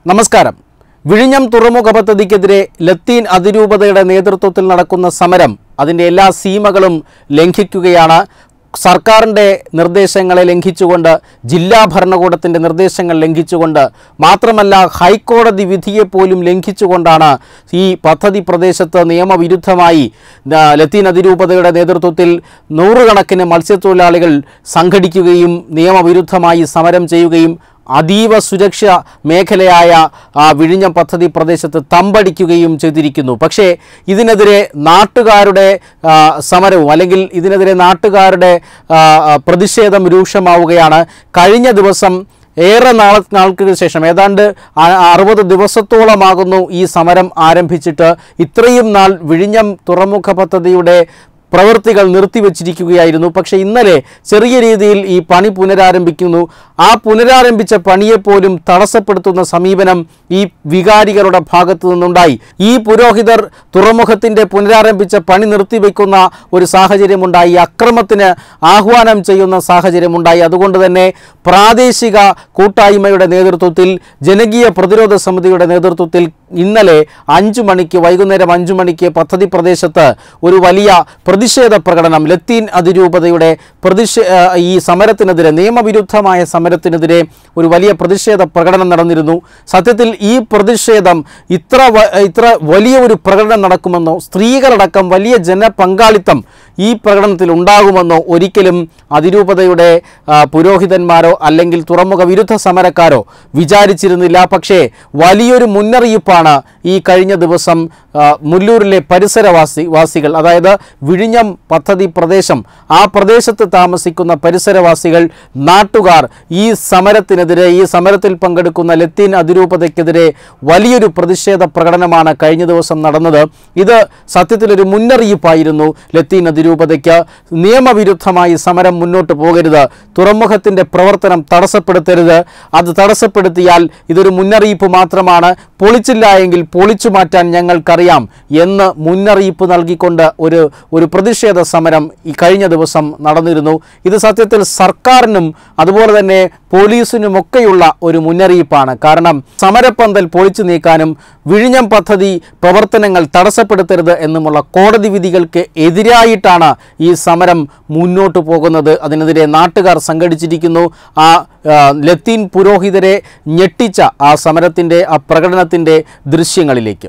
നമസ്കാരം വിഴിഞ്ഞം തുറമുഖ പദ്ധതിക്കെതിരെ ലത്തീൻ അതിരൂപതയുടെ നേതൃത്വത്തിൽ നടക്കുന്ന സമരം അതിൻ്റെ എല്ലാ സീമകളും ലംഘിക്കുകയാണ് സർക്കാരിൻ്റെ നിർദ്ദേശങ്ങളെ ലംഘിച്ചുകൊണ്ട് ജില്ലാ ഭരണകൂടത്തിൻ്റെ നിർദ്ദേശങ്ങൾ ലംഘിച്ചുകൊണ്ട് മാത്രമല്ല ഹൈക്കോടതി വിധിയെപ്പോലും ലംഘിച്ചുകൊണ്ടാണ് ഈ പദ്ധതി പ്രദേശത്ത് നിയമവിരുദ്ധമായി ആ, ലത്തീൻ അതിരൂപതയുടെ നേതൃത്വത്തിൽ നൂറുകണക്കിന് മത്സ്യത്തൊഴിലാളികൾ സംഘടിക്കുകയും നിയമവിരുദ്ധമായി സമരം ചെയ്യുകയും അതീവ സുരക്ഷ മേഖലയായ ആ, വിഴിഞ്ഞം പദ്ധതി പ്രദേശത്ത് തമ്പടിക്കുകയും ചെയ്തിരിക്കുന്നു പക്ഷേ ഇതിനെതിരെ നാട്ടുകാരുടെ ആ, സമരവും അല്ലെങ്കിൽ ഇതിനെതിരെ നാട്ടുകാരുടെ ആ, ആ, പ്രതിഷേധം രൂക്ഷമാവുകയാണ് കഴിഞ്ഞ ദിവസം ഏറെ നാള നാൾക്ക് ശേഷം ഏതാണ്ട് ആ- അറുപത് ദിവസത്തോളമാകുന്നു ഈ സമരം ആരംഭിച്ചിട്ട് ഇത്രയും നാൾ വിഴിഞ്ഞം തുറമുഖ പദ്ധതിയുടെ പ്രവൃത്തികൾ നിർത്തിവെച്ചിരിക്കുകയായിരുന്നു പക്ഷേ ഇന്നലെ ചെറിയ രീതിയിൽ ഈ പണി പുനരാരംഭിക്കുന്നു ആ പുനരാരംഭിച്ച പണിയെപ്പോലും തടസ്സപ്പെടുത്തുന്ന സമീപനം ഈ വികാരികളുടെ ഭാഗത്തു നിന്നുണ്ടായി ഈ പുരോഹിതർ തുറമുഖത്തിൻ്റെ പുനരാരംഭിച്ച പണി നിർത്തിവെക്കുന്ന ഒരു സാഹചര്യമുണ്ടായി അക്രമത്തിന് ആഹ്വാനം ചെയ്യുന്ന സാഹചര്യമുണ്ടായി അതുകൊണ്ട് തന്നെ പ്രാദേശിക കൂട്ടായ്മയുടെ നേതൃത്വത്തിൽ ജനകീയ പ്രതിരോധ സമിതിയുടെ നേതൃത്വത്തിൽ ഇന്നലെ അഞ്ചു മണിക്ക് വൈകുന്നേരം അഞ്ചു മണിക്ക് പദ്ധതി പ്രദേശത്ത് ഒരു വലിയ പ്രതിഷേധ പ്രകടനം ലത്തീൻ അതിരൂപതയുടെ പ്രതിഷേ ആ, ഈ സമരത്തിനെതിരെ നിയമവിരുദ്ധമായ സമരത്തിനെതിരെ ഒരു വലിയ പ്രതിഷേധ പ്രകടനം നടന്നിരുന്നു സത്യത്തിൽ ഈ പ്രതിഷേധം ഇത്ര വ- ഇത്ര വലിയ ഒരു പ്രകടനം നടക്കുമെന്നോ സ്ത്രീകളടക്കം വലിയ ജനപങ്കാളിത്തം ഈ പ്രകടനത്തിൽ ഉണ്ടാകുമെന്നോ ഒരിക്കലും അതിരൂപതയുടെ ആ, പുരോഹിതന്മാരോ അല്ലെങ്കിൽ തുറമുഖ വിരുദ്ധ സമരക്കാരോ വിചാരിച്ചിരുന്നില്ല പക്ഷേ വലിയൊരു മുന്നറിയിപ്പാണ് ഈ കഴിഞ്ഞ ദിവസം ആ, മുല്ലൂരിലെ പരിസരവാസി വാസികൾ അതായത് വിഴിഞ്ഞം പദ്ധതി പ്രദേശം ആ പ്രദേശത്ത് താമസിക്കുന്ന പരിസരവാസികൾ നാട്ടുകാർ ഈ സമരത്തിനെതിരെ ഈ സമരത്തിൽ പങ്കെടുക്കുന്ന ലത്തീൻ അതിരൂപതയ്ക്കെതിരെ വലിയൊരു പ്രതിഷേധ പ്രകടനമാണ് കഴിഞ്ഞ ദിവസം നടന്നത് ഇത് സത്യത്തിലൊരു മുന്നറിയിപ്പായിരുന്നു ലത്തീൻ അതിരൂപതയ്ക്ക് നിയമവിരുദ്ധമായി സമരം മുന്നോട്ട് പോകരുത് തുറമുഖത്തിൻ്റെ പ്രവർത്തനം തടസ്സപ്പെടുത്തരുത് അത് തടസ്സപ്പെടുത്തിയാൽ ഇതൊരു മുന്നറിയിപ്പ് മാത്രമാണ് പൊളിച്ചില്ല എങ്കിൽ പൊളിച്ചു മാറ്റാൻ ഞങ്ങൾക്കറിയാം എന്ന് മുന്നറിയിപ്പ് നൽകിക്കൊണ്ട് ഒരു ഒരു പ്രതിഷേധ സമരം ഈ കഴിഞ്ഞ ദിവസം നടന്നിരുന്നു ഇത് സത്യത്തിൽ സർക്കാരിനും അതുപോലെ തന്നെ പോലീസിനുമൊക്കെയുള്ള ഒരു മുന്നറിയിപ്പാണ് കാരണം സമരപ്പന്തൽ പൊളിച്ചു നീക്കാനും വിഴിഞ്ഞം പദ്ധതി പ്രവർത്തനങ്ങൾ തടസ്സപ്പെടുത്തരുത് എന്നുമുള്ള കോടതി വിധികൾക്ക് എതിരായിട്ടാണ് ഈ സമരം മുന്നോട്ട് പോകുന്നത് അതിനെതിരെ നാട്ടുകാർ സംഘടിച്ചിരിക്കുന്നു ആ ആ, ലത്തീൻ പുരോഹിതരെ ഞെട്ടിച്ച ആ സമരത്തിൻ്റെ ആ പ്രകടനത്തിൻ്റെ ദൃശ്യങ്ങളിലേക്ക്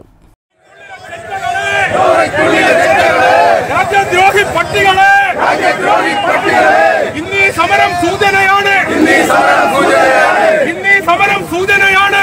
രാജ്യദ്രോഹി പട്ടികളെ ഇന്നീ സമരം സൂചനയാണ് ഇന്നീ സമരം സൂചനയാണ്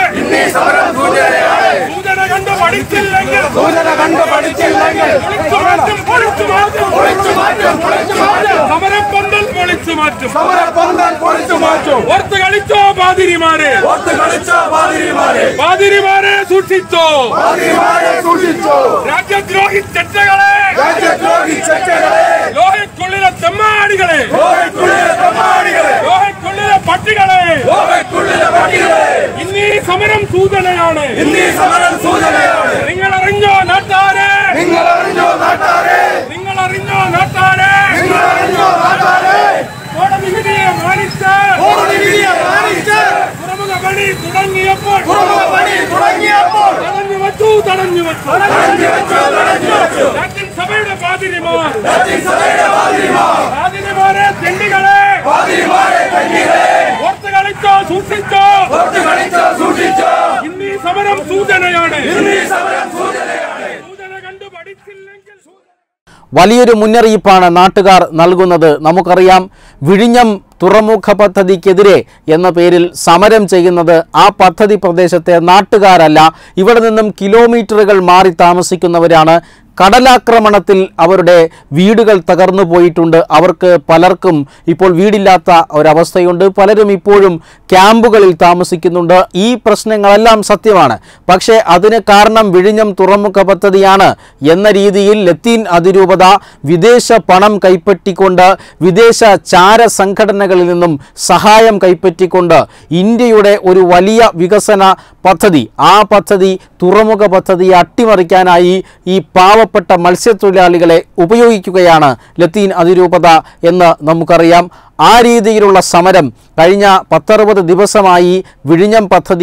സൂചന കണ്ട് പഠിച്ചില്ലെങ്കിൽ സൂചന കണ്ടു പഠിച്ചില്ലെങ്കിൽ പൊളിച്ചു മാറ്റും പൊളിച്ചു മാറ്റും പൊളിച്ചു മാറ്റും പൊളിച്ചു മാറ്റും സമരം പന്തൽ പൊളിച്ചു മാറ്റും സമരപന്തൽ പൊളിച്ചു മാറ്റും ഓർത്ത് കളിച്ചോ പാതിരിമാരെ ഒത്ത് കളിച്ച പാതിരിമാരെ പാതിരിമാരെ സൂക്ഷിച്ചോ പാതിരിമാരെ സൂക്ഷിച്ചു രാജ്യദ്രോഹി ചെറ്റകളെ രാജ്യദ്രോഹി ചെറ്റകളെ ലോഹയ്ക്കുള്ളിലെ തെമ്മാടികളെ ലോകയ്ക്കുള്ളിലെ തെമ്മാടികളെ ലോഹയ്ക്കുള്ളിലെ പട്ടികളെ ലോകയ്ക്കുള്ളിലെ പട്ടികളെ ഇന്നീ സമരം സൂചനയാണ് ഇന്നീ സമരം സൂചനയാണ് നിങ്ങൾ അറിഞ്ഞോ നാട്ടാരെ നിങ്ങൾ അറിഞ്ഞോ നാട്ടാരെ നിങ്ങൾ അറിഞ്ഞോ നാട്ടാരെ നിങ്ങൾ അറിഞ്ഞോ നാട്ടാരെ കോടതി വിധിയെ മാനിച്ച് കോടതി വിധിയെ മാനിച്ച് തുറമുഖ പണി തുടങ്ങിയപ്പോൾ തുറമുഖ പണി തുടങ്ങിയപ്പോൾ തടഞ്ഞു വച്ചു തടഞ്ഞു വച്ചു തടഞ്ഞു വെച്ചു തടഞ്ഞു വെച്ചു ലാറ്റിൻ സഭയുടെ പാതിരിമാർ ലത്തീൻ സഭയുടെ പാതിരിമാർ പാതിരിമാരെ തെണ്ടികളെ പാതിരിമാരെ കഞ്ഞികളെ ഓർത്ത് കളിച്ചോ സൂക്ഷിച്ചോ ഒത്ത് കളിച്ച സൂക്ഷിച്ച ഇന്നീ സമരം സൂചനയാണ് ഇന്നീ സമരം സൂചനയാണ് സൂചന കണ്ടു പഠിച്ചില്ലെങ്കിൽ വലിയൊരു മുന്നറിയിപ്പാണ് നാട്ടുകാർ നൽകുന്നത് നമുക്കറിയാം വിഴിഞ്ഞം തുറമുഖ പദ്ധതിക്കെതിരെ എന്ന പേരിൽ സമരം ചെയ്യുന്നത് ആ പദ്ധതി പ്രദേശത്തെ നാട്ടുകാരല്ല ഇവിടെ നിന്നും കിലോമീറ്ററുകൾ മാറി താമസിക്കുന്നവരാണ് കടലാക്രമണത്തിൽ അവരുടെ വീടുകൾ തകർന്നു പോയിട്ടുണ്ട് അവർക്ക് പലർക്കും ഇപ്പോൾ വീടില്ലാത്ത ഒരവസ്ഥയുണ്ട് പലരും ഇപ്പോഴും ക്യാമ്പുകളിൽ താമസിക്കുന്നുണ്ട് ഈ പ്രശ്നങ്ങളെല്ലാം സത്യമാണ് പക്ഷേ അതിന് കാരണം വിഴിഞ്ഞം തുറമുഖ പദ്ധതിയാണ് എന്ന രീതിയിൽ ലത്തീൻ അതിരൂപത വിദേശ പണം കൈപ്പറ്റിക്കൊണ്ട് വിദേശ ചാര സംഘടനകളിൽ നിന്നും സഹായം കൈപ്പറ്റിക്കൊണ്ട് ഇന്ത്യയുടെ ഒരു വലിയ വികസന പദ്ധതി ആ പദ്ധതി തുറമുഖ പദ്ധതിയെ അട്ടിമറിക്കാനായി ഈ പാവപ്പെട്ട മത്സ്യത്തൊഴിലാളികളെ ഉപയോഗിക്കുകയാണ് ലത്തീൻ അതിരൂപത എന്ന് നമുക്കറിയാം ആ രീതിയിലുള്ള സമരം കഴിഞ്ഞ പത്തറുപത് ദിവസമായി വിഴിഞ്ഞം പദ്ധതി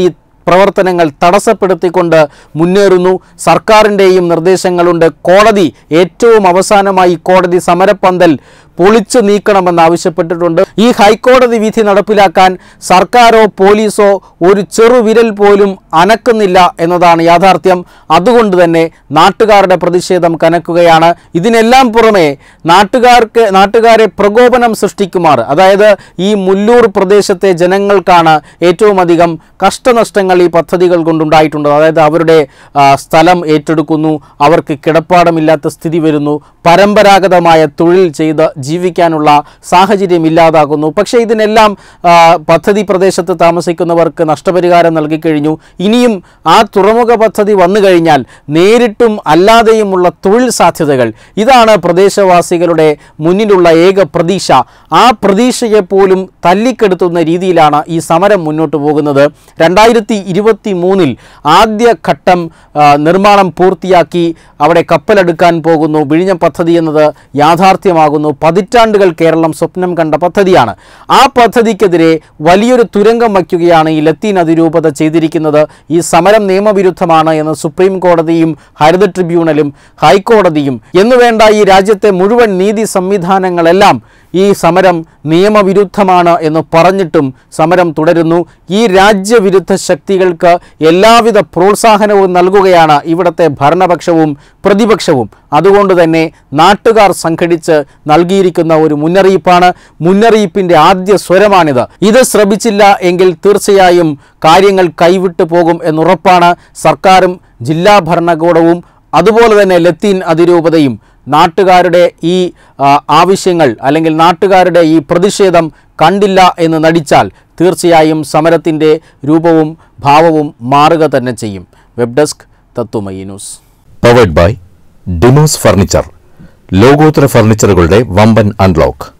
പ്രവർത്തനങ്ങൾ തടസ്സപ്പെടുത്തിക്കൊണ്ട് മുന്നേറുന്നു സർക്കാരിൻ്റെയും നിർദ്ദേശങ്ങളുണ്ട് കോടതി ഏറ്റവും അവസാനമായി കോടതി സമരപ്പന്തൽ പൊളിച്ചു നീക്കണമെന്ന് ആവശ്യപ്പെട്ടിട്ടുണ്ട് ഈ ഹൈക്കോടതി വിധി നടപ്പിലാക്കാൻ സർക്കാരോ പോലീസോ ഒരു ചെറുവിരൽ പോലും അനക്കുന്നില്ല എന്നതാണ് യാഥാർത്ഥ്യം അതുകൊണ്ട് തന്നെ നാട്ടുകാരുടെ പ്രതിഷേധം കനക്കുകയാണ് ഇതിനെല്ലാം പുറമെ നാട്ടുകാർക്ക് നാട്ടുകാരെ പ്രകോപനം സൃഷ്ടിക്കുമാർ അതായത് ഈ മുല്ലൂർ പ്രദേശത്തെ ജനങ്ങൾക്കാണ് ഏറ്റവും അധികം കഷ്ടനഷ്ടങ്ങൾ ഈ പദ്ധതികൾ കൊണ്ടുണ്ടായിട്ടുണ്ട് അതായത് അവരുടെ ആ, സ്ഥലം ഏറ്റെടുക്കുന്നു അവർക്ക് കിടപ്പാടമില്ലാത്ത സ്ഥിതി വരുന്നു പരമ്പരാഗതമായ തൊഴിൽ ചെയ്ത് ജീവിക്കാനുള്ള സാഹചര്യം ഇല്ലാതാകുന്നു പക്ഷേ ഇതിനെല്ലാം ആ, പദ്ധതി പ്രദേശത്ത് താമസിക്കുന്നവർക്ക് നഷ്ടപരിഹാരം നൽകിക്കഴിഞ്ഞു ഇനിയും ആ തുറമുഖ പദ്ധതി വന്നു കഴിഞ്ഞാൽ നേരിട്ടും അല്ലാതെയുമുള്ള തൊഴിൽ സാധ്യതകൾ ഇതാണ് പ്രദേശവാസികളുടെ മുന്നിലുള്ള ഏക പ്രതീക്ഷ ആ പ്രതീക്ഷയെ പോലും തല്ലിക്കെടുത്തുന്ന രീതിയിലാണ് ഈ സമരം മുന്നോട്ട് പോകുന്നത് രണ്ടായിരത്തി ഇരുപത്തി മൂന്നിൽ ആദ്യഘട്ടം ആ, നിർമ്മാണം പൂർത്തിയാക്കി അവിടെ കപ്പലെടുക്കാൻ പോകുന്നു വിഴിഞ്ഞം പദ്ധതി എന്നത് യാഥാർത്ഥ്യമാകുന്നു പതിറ്റാണ്ടുകൾ കേരളം സ്വപ്നം കണ്ട പദ്ധതിയാണ് ആ പദ്ധതിക്കെതിരെ വലിയൊരു തുരങ്കം വയ്ക്കുകയാണ് ഈ ലത്തീൻ അതിരൂപത ചെയ്തിരിക്കുന്നത് ഈ സമരം നിയമവിരുദ്ധമാണ് എന്ന് സുപ്രീം കോടതിയും ഹരിത ട്രിബ്യൂണലും ഹൈക്കോടതിയും എന്നുവേണ്ട ഈ രാജ്യത്തെ മുഴുവൻ നീതി സംവിധാനങ്ങളെല്ലാം ഈ സമരം നിയമവിരുദ്ധമാണ് എന്ന് പറഞ്ഞിട്ടും സമരം തുടരുന്നു ഈ രാജ്യവിരുദ്ധ ശക്തികൾക്ക് എല്ലാവിധ പ്രോത്സാഹനവും നൽകുകയാണ് ഇവിടുത്തെ ഭരണപക്ഷവും പ്രതിപക്ഷവും അതുകൊണ്ട് തന്നെ നാട്ടുകാർ സംഘടിച്ച് നൽകിയിരിക്കുന്ന ഒരു മുന്നറിയിപ്പാണ് മുന്നറിയിപ്പിൻ്റെ ആദ്യ സ്വരമാണിത് ഇത് ശ്രമിച്ചില്ല എങ്കിൽ തീർച്ചയായും കാര്യങ്ങൾ കൈവിട്ടു പോകും എന്നുറപ്പാണ് സർക്കാരും ജില്ലാ ഭരണകൂടവും അതുപോലെ തന്നെ ലത്തീൻ അതിരൂപതയും നാട്ടുകാരുടെ ഈ ആ, ആവശ്യങ്ങൾ അല്ലെങ്കിൽ നാട്ടുകാരുടെ ഈ പ്രതിഷേധം കണ്ടില്ല എന്ന് നടിച്ചാൽ തീർച്ചയായും സമരത്തിൻ്റെ രൂപവും ഭാവവും മാറുക തന്നെ ചെയ്യും web desk Tatwamayi news powered by Demos furniture ലോകോത്തര ഫർണിച്ചറുകളുടെ വമ്പൻ അൺലോക്ക്